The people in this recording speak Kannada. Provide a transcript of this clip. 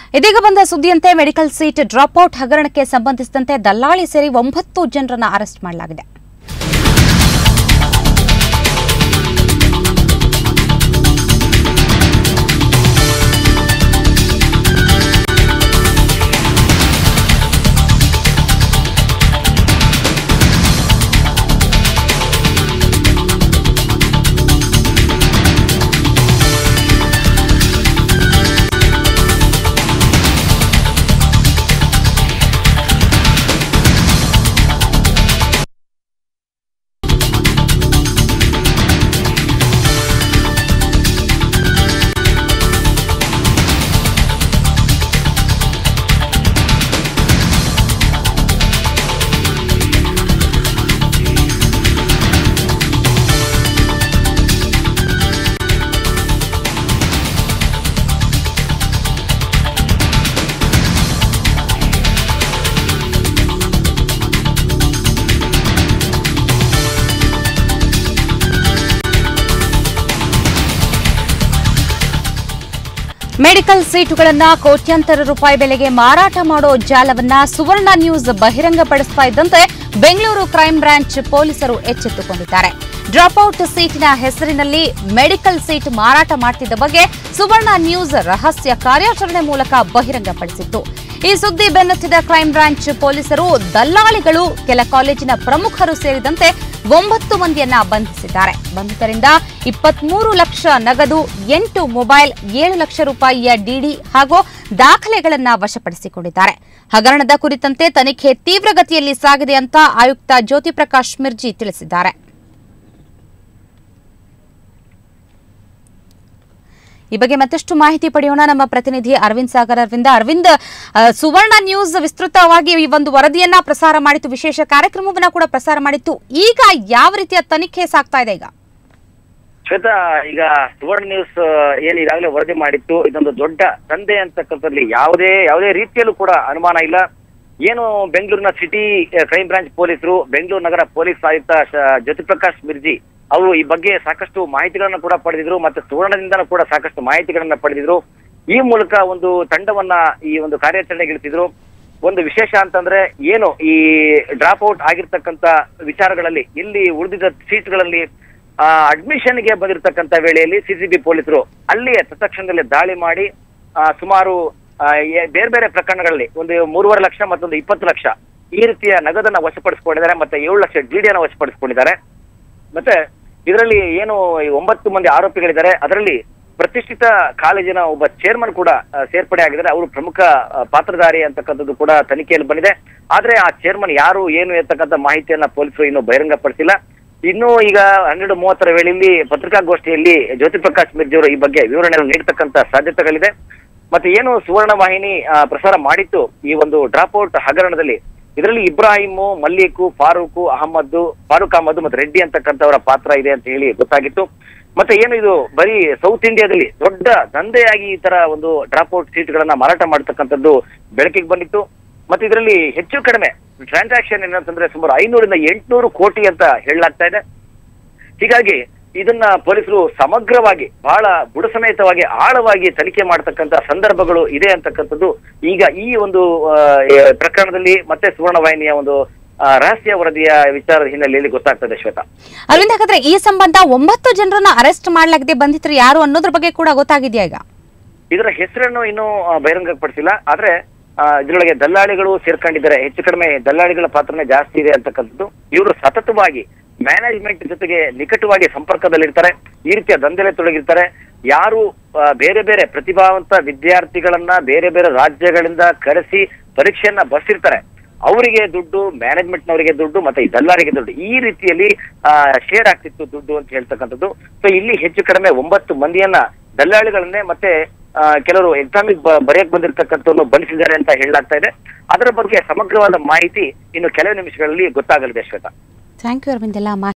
ಇದೀಗ ಬಂದ ಸುದ್ದಿಯಂತೆ ಮೆಡಿಕಲ್ ಸೀಟ್ ಡ್ರಾಪ್ಔಟ್ ಹಗರಣಕ್ಕೆ ಸಂಬಂಧಿಸಿದಂತೆ ದಲ್ಲಾಳಿ ಸೇರಿ ಒಂಬತ್ತು ಜನರನ್ನ ಅರೆಸ್ಟ್ ಮಾಡಲಾಗಿದೆ ಮೆಡಿಕಲ್ ಸೀಟುಗಳನ್ನ ಕೋಟ್ಯಾಂತರ ರೂಪಾಯಿ ಬೆಲೆಗೆ ಮಾರಾಟ ಮಾಡೋ ಜಾಲವನ್ನ ಸುವರ್ಣ ನ್ಯೂಸ್ ಬಹಿರಂಗಪಡಿಸ್ತಾ ಇದ್ದಂತೆ ಬೆಂಗಳೂರು ಕ್ರೈಂ ಬ್ರಾಂಚ್ ಪೊಲೀಸರು ಎಚ್ಚೆತ್ತುಕೊಂಡಿದ್ದಾರೆ ಡ್ರಾಪ್ಔಟ್ ಸೀಟಿನ ಹೆಸರಿನಲ್ಲಿ ಮೆಡಿಕಲ್ ಸೀಟ್ ಮಾರಾಟ ಮಾಡ್ತಿದ್ದ ಬಗ್ಗೆ ಸುವರ್ಣ ನ್ಯೂಸ್ ರಹಸ್ಯ ಕಾರ್ಯಾಚರಣೆ ಮೂಲಕ ಬಹಿರಂಗಪಡಿಸಿತ್ತು ಈ ಸುದ್ದಿ ಬೆನ್ನತ್ತಿದ ಕ್ರೈಂ ಬ್ರಾಂಚ್ ಪೊಲೀಸರು ದಲ್ಲಾಳಿಗಳು ಕೆಲ ಕಾಲೇಜಿನ ಪ್ರಮುಖರು ಸೇರಿದಂತೆ ಒಂಬತ್ತು ಮಂದಿಯನ್ನ ಬಂಧಿಸಿದ್ದಾರೆ ಬಂಧಿತರಿಂದ ಇಪ್ಪತ್ಮೂರು ಲಕ್ಷ ನಗದು ಎಂಟು ಮೊಬೈಲ್ ಏಳು ಲಕ್ಷ ರೂಪಾಯಿಯ ಡಿಡಿ ಹಾಗೂ ದಾಖಲೆಗಳನ್ನ ವಶಪಡಿಸಿಕೊಂಡಿದ್ದಾರೆ ಹಗರಣದ ಕುರಿತಂತೆ ತನಿಖೆ ತೀವ್ರಗತಿಯಲ್ಲಿ ಸಾಗಿದೆ ಅಂತ ಆಯುಕ್ತ ಜ್ಯೋತಿ ಪ್ರಕಾಶ್ ಮಿರ್ಜಿ ತಿಳಿಸಿದ್ದಾರೆ ಈ ಬಗ್ಗೆ ಮತ್ತಷ್ಟು ಮಾಹಿತಿ ಪಡೆಯೋಣ ನಮ್ಮ ಪ್ರತಿನಿಧಿ ಅರವಿಂದ್ ಸಾಗರ್ ಅರವಿಂದ ಅರವಿಂದ್ ಆ, ಸುವರ್ಣ ನ್ಯೂಸ್ ವಿಸ್ತೃತವಾಗಿ ಈ ಒಂದು ವರದಿಯನ್ನ ಪ್ರಸಾರ ಮಾಡಿತ್ತು ವಿಶೇಷ ಕಾರ್ಯಕ್ರಮವನ್ನ ಕೂಡ ಪ್ರಸಾರ ಮಾಡಿತ್ತು ಈಗ ಯಾವ ರೀತಿಯ ತನಿಖೆ ಸಾಗ್ತಾ ಇದೆ ಈಗ ಶ್ವೇತಾ ಈಗ ಸುವರ್ಣ ನ್ಯೂಸ್ ಏನ್ ಈಗಾಗಲೇ ವರದಿ ಮಾಡಿತ್ತು ಇದೊಂದು ದೊಡ್ಡ ದಂಧೆ ಅಂತಕ್ಕಂಥದ್ರಲ್ಲಿ ಯಾವುದೇ ಯಾವುದೇ ರೀತಿಯಲ್ಲೂ ಕೂಡ ಅನುಮಾನ ಇಲ್ಲ ಏನು ಬೆಂಗಳೂರಿನ ಸಿಟಿ ಕ್ರೈಮ್ ಬ್ರಾಂಚ್ ಪೊಲೀಸರು ಬೆಂಗಳೂರು ನಗರ ಪೊಲೀಸ್ ಆಯುಕ್ತ ಶ- ಜ್ಯೋತಿಪ್ರಕಾಶ್ ಮಿರ್ಜಿ ಅವರು ಈ ಬಗ್ಗೆ ಸಾಕಷ್ಟು ಮಾಹಿತಿಗಳನ್ನ ಕೂಡ ಪಡೆದಿದ್ರು ಮತ್ತೆ ಸುವರ್ಣದಿಂದನೂ ಕೂಡ ಸಾಕಷ್ಟು ಮಾಹಿತಿಗಳನ್ನ ಪಡೆದಿದ್ರು ಈ ಮೂಲಕ ಒಂದು ತಂಡವನ್ನ ಈ ಒಂದು ಕಾರ್ಯಾಚರಣೆಗಿಳಿಸಿದ್ರು ಒಂದು ವಿಶೇಷ ಅಂತಂದ್ರೆ ಏನು ಈ ಡ್ರಾಪ್ ಔಟ್ ಆಗಿರ್ತಕ್ಕಂತ ವಿಚಾರಗಳಲ್ಲಿ ಇಲ್ಲಿ ಉಳಿದಿದ್ದ ಸೀಟ್ಗಳಲ್ಲಿ ಅಡ್ಮಿಷನ್ ಗೆ ಬಂದಿರತಕ್ಕಂತ ವೇಳೆಯಲ್ಲಿ ಸಿಸಿಬಿ ಪೊಲೀಸರು ಅಲ್ಲಿಯೇ ತತ್ಕ್ಷಣದಲ್ಲಿ ದಾಳಿ ಮಾಡಿ ಆ, ಸುಮಾರು ಆ, ಎ- ಬೇರೆ ಬೇರೆ ಪ್ರಕರಣಗಳಲ್ಲಿ ಒಂದು ಮೂರುವರೆ ಲಕ್ಷ ಮತ್ತೊಂದು ಇಪ್ಪತ್ತು ಲಕ್ಷ ಈ ರೀತಿಯ ನಗದನ್ನ ವಶಪಡಿಸಿಕೊಂಡಿದ್ದಾರೆ ಮತ್ತೆ ಏಳು ಲಕ್ಷ ಡಿಡಿಯನ್ನು ವಶಪಡಿಸಿಕೊಂಡಿದ್ದಾರೆ ಮತ್ತೆ ಇದರಲ್ಲಿ ಏನು ಈ ಒಂಬತ್ತು ಮಂದಿ ಆರೋಪಿಗಳಿದ್ದಾರೆ ಅದರಲ್ಲಿ ಪ್ರತಿಷ್ಠಿತ ಕಾಲೇಜಿನ ಒಬ್ಬ ಚೇರ್ಮನ್ ಕೂಡ ಆ, ಸೇರ್ಪಡೆ ಆಗಿದ್ದಾರೆ ಅವರು ಪ್ರಮುಖ ಆ, ಪಾತ್ರಧಾರಿ ಅಂತಕ್ಕಂಥದ್ದು ಕೂಡ ತನಿಖೆಯಲ್ಲಿ ಬಂದಿದೆ ಆದ್ರೆ ಆ ಚೇರ್ಮನ್ ಯಾರು ಏನು ಅಂತಕ್ಕಂಥ ಮಾಹಿತಿಯನ್ನ ಪೊಲೀಸರು ಇನ್ನೂ ಬಹಿರಂಗಪಡಿಸಿಲ್ಲ ಇನ್ನು ಈಗ ಹನ್ನೆರಡು ಮೂವತ್ತರ ವೇಳೆಯಲ್ಲಿ ಪತ್ರಿಕಾಗೋಷ್ಠಿಯಲ್ಲಿ ಜ್ಯೋತಿ ಪ್ರಕಾಶ್ ಮಿರ್ಜಿ ಅವರು ಈ ಬಗ್ಗೆ ವಿವರಣೆಯನ್ನು ನೀಡತಕ್ಕಂತ ಸಾಧ್ಯತೆಗಳಿದೆ ಮತ್ತೆ ಏನು ಸುವರ್ಣ ವಾಹಿನಿ ಆ, ಪ್ರಸಾರ ಮಾಡಿತ್ತು ಈ ಒಂದು ಡ್ರಾಪ್ ಔಟ್ ಹಗರಣದಲ್ಲಿ ಇದರಲ್ಲಿ ಇಬ್ರಾಹಿಮು ಮಲ್ಲಿಕು ಫಾರೂಕು ಅಹಮದ್ ಫಾರೂಕ್ ಅಹಮದ್ ಮತ್ತೆ ರೆಡ್ಡಿ ಅಂತಕ್ಕಂಥವರ ಪಾತ್ರ ಇದೆ ಅಂತ ಹೇಳಿ ಗೊತ್ತಾಗಿತ್ತು ಮತ್ತೆ ಏನು ಇದು ಬರೀ ಸೌತ್ ಇಂಡಿಯಾದಲ್ಲಿ ದೊಡ್ಡ ದಂಧೆಯಾಗಿ ಈ ತರ ಒಂದು ಡ್ರಾಪ್ ಔಟ್ ಸೀಟ್ಗಳನ್ನ ಮಾರಾಟ ಮಾಡತಕ್ಕಂಥದ್ದು ಬೆಳಕಿಗೆ ಬಂದಿತ್ತು ಮತ್ತೆ ಇದರಲ್ಲಿ ಹೆಚ್ಚು ಕಡಿಮೆ ಟ್ರಾನ್ಸಾಕ್ಷನ್ ಏನಂತಂದ್ರೆ ಸುಮಾರು ಐನೂರಿಂದ ಎಂಟುನೂರು ಕೋಟಿ ಅಂತ ಹೇಳಲಾಗ್ತಾ ಇದೆ ಹೀಗಾಗಿ ಇದನ್ನ ಪೊಲೀಸರು ಸಮಗ್ರವಾಗಿ ಬಹಳ ಬುಡಸಮೇತವಾಗಿ ಆಳವಾಗಿ ತನಿಖೆ ಮಾಡತಕ್ಕಂತ ಸಂದರ್ಭಗಳು ಇದೆ ಅಂತಕ್ಕಂಥದ್ದು ಈಗ ಈ ಒಂದು ಆ, ಏ, ಪ್ರಕರಣದಲ್ಲಿ ಮತ್ತೆ ಸುವರ್ಣ ವಾಹಿನಿಯ ಒಂದು ಆ, ರಹಸ್ಯ ವರದಿಯ ವಿಚಾರದ ಹಿನ್ನೆಲೆಯಲ್ಲಿ ಗೊತ್ತಾಗ್ತದೆ ಶ್ವೇತಾ ಅರವಿಂದ್ ಹಾಗಾದ್ರೆ ಈ ಸಂಬಂಧ ಒಂಬತ್ತು ಜನರನ್ನ ಅರೆಸ್ಟ್ ಮಾಡಲಾಗಿದೆ ಬಂಧಿತರು ಯಾರು ಅನ್ನೋದ್ರ ಬಗ್ಗೆ ಕೂಡ ಗೊತ್ತಾಗಿದೆಯಾ ಈಗ ಇದರ ಹೆಸರನ್ನು ಇನ್ನೂ ಆ, ಬಹಿರಂಗಪಡಿಸಿಲ್ಲ ಆದ್ರೆ ಆ, ಇದರೊಳಗೆ ದಲ್ಲಾಳಿಗಳು ಸೇರ್ಕೊಂಡಿದ್ದಾರೆ ಹೆಚ್ಚು ಕಡಿಮೆ ದಲ್ಲಾಳಿಗಳ ಪಾತ್ರನೇ ಜಾಸ್ತಿ ಇದೆ ಅಂತಕ್ಕಂಥದ್ದು ಇವರು ಸತತವಾಗಿ ಮ್ಯಾನೇಜ್ಮೆಂಟ್ ಜೊತೆಗೆ ನಿಕಟವಾಗಿ ಸಂಪರ್ಕದಲ್ಲಿರ್ತಾರೆ ಈ ರೀತಿಯ ದಂಧೆಲೆ ತೊಡಗಿರ್ತಾರೆ ಯಾರು ಆ, ಬೇರೆ ಬೇರೆ ಪ್ರತಿಭಾವಂತ ವಿದ್ಯಾರ್ಥಿಗಳನ್ನ ಬೇರೆ ಬೇರೆ ರಾಜ್ಯಗಳಿಂದ ಕರೆಸಿ ಪರೀಕ್ಷೆಯನ್ನ ಬರ್ಸಿರ್ತಾರೆ ಅವರಿಗೆ ದುಡ್ಡು ಮ್ಯಾನೇಜ್ಮೆಂಟ್ನವರಿಗೆ ದುಡ್ಡು ಮತ್ತೆ ಈ ದಲ್ಲಾರಿಗೆ ದುಡ್ಡು ಈ ರೀತಿಯಲ್ಲಿ ಶೇರ್ ಆಗ್ತಿತ್ತು ದುಡ್ಡು ಅಂತ ಹೇಳ್ತಕ್ಕಂಥದ್ದು ಸೊ ಇಲ್ಲಿ ಹೆಚ್ಚು ಕಡಿಮೆ ಒಂಬತ್ತು ಮಂದಿಯನ್ನ ದಲ್ಲಾಳಿಗಳನ್ನೇ ಮತ್ತೆ ಆ, ಕೆಲವರು ಎಕ್ಸಾಮಿಗೆ ಬರೆಯಕ್ ಬಂದಿರತಕ್ಕಂಥವ್ರನ್ನು ಬಂಧಿಸಿದ್ದಾರೆ ಅಂತ ಹೇಳಲಾಗ್ತಾ ಇದೆ ಅದರ ಬಗ್ಗೆ ಸಮಗ್ರವಾದ ಮಾಹಿತಿ ಇನ್ನು ಕೆಲವು ನಿಮಿಷಗಳಲ್ಲಿ ಗೊತ್ತಾಗಲಿದೆ ಶ್ವೇತಾ ಥ್ಯಾಂಕ್ ಯು ಅರವಿಂದ್ ಎಲ್ಲ